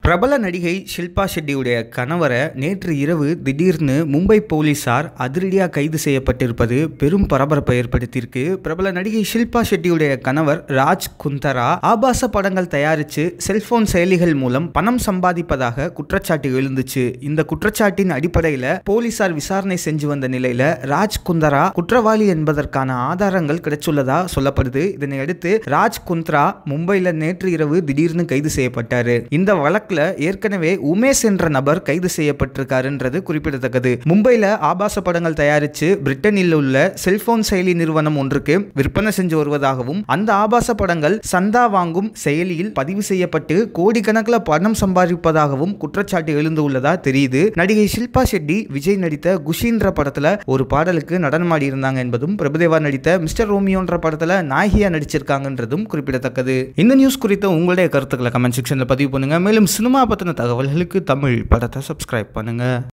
பிரபல நடிகை ஷில்பா ஷெட்டியுடைய கணவரை நேற்று இரவு திடீர்னு மும்பை போலீசார் அதிரடியாக கைது செய்யப்பட்டிருப்பது பெரும் பரபரப்பை ஏற்படுத்தியிருக்கு பிரபல நடிகை ஷில்பா ஷெட்டியுடைய கணவர் ராஜ் குந்தரா ஆபாச படங்கள் தயாரித்து செல்போன் செயலிகள் மூலம் பணம் சம்பாதிப்பதாக குற்றச்சாட்டு எழுந்துச்சு இந்த குற்றச்சாட்டின் அடிப்படையில் போலீசார் விசாரணை செஞ்சு வந்த நிலையில ராஜ் குந்தரா குற்றவாளி என்பதற்கான ஆதாரங்கள் கிடைச்சுள்ளதா சொல்லப்படுது இதனை அடுத்து ராஜ் குந்த்ரா மும்பையில் நேற்று இரவு திடீர்னு கைது செய்யப்பட்டாரு இந்த வழக்குல ஏற்கனவே உமேஷ் என்ற நபர் கைது செய்யப்பட்டிருக்காருன்றது குறிப்பிடத்தக்கது மும்பையில் ஆபாச படங்கள் தயாரித்து பிரிட்டனில் உள்ள செல்போன் செயலி நிறுவனம் ஒன்றுக்கு விற்பனை செஞ்சு வருவதாகவும் அந்த ஆபாச படங்கள் சந்தா வாங்கும் செயலியில் பதிவு செய்யப்பட்டு கோடிக்கணக்கில் பணம் சம்பாதிப்பதாகவும் குற்றச்சாட்டு எழுந்துள்ளதா தெரியுது நடிகை ஷில்பா ஷெட்டி விஜய் நடித்த குஷின்ற படத்துல ஒரு பாடலுக்கு நடனமாடி இருந்தாங்க என்பதும் பிரபுதேவா நடித்த மிஸ்டர் ரோமியோன்ற படத்துல நாயகியா நடிச்சிருக்காங்கன்றதும் குறிப்பிடத்தக்கது இந்த நியூஸ் குறித்த உங்களுடைய கருத்துக்களை கமெண்ட் செக்ஷன்ல பதிவு பண்ணுங்க மேலும் சினிமா பத்தின தகவல்களுக்கு தமிழ் படத்தை சப்ஸ்கிரைப் பண்ணுங்க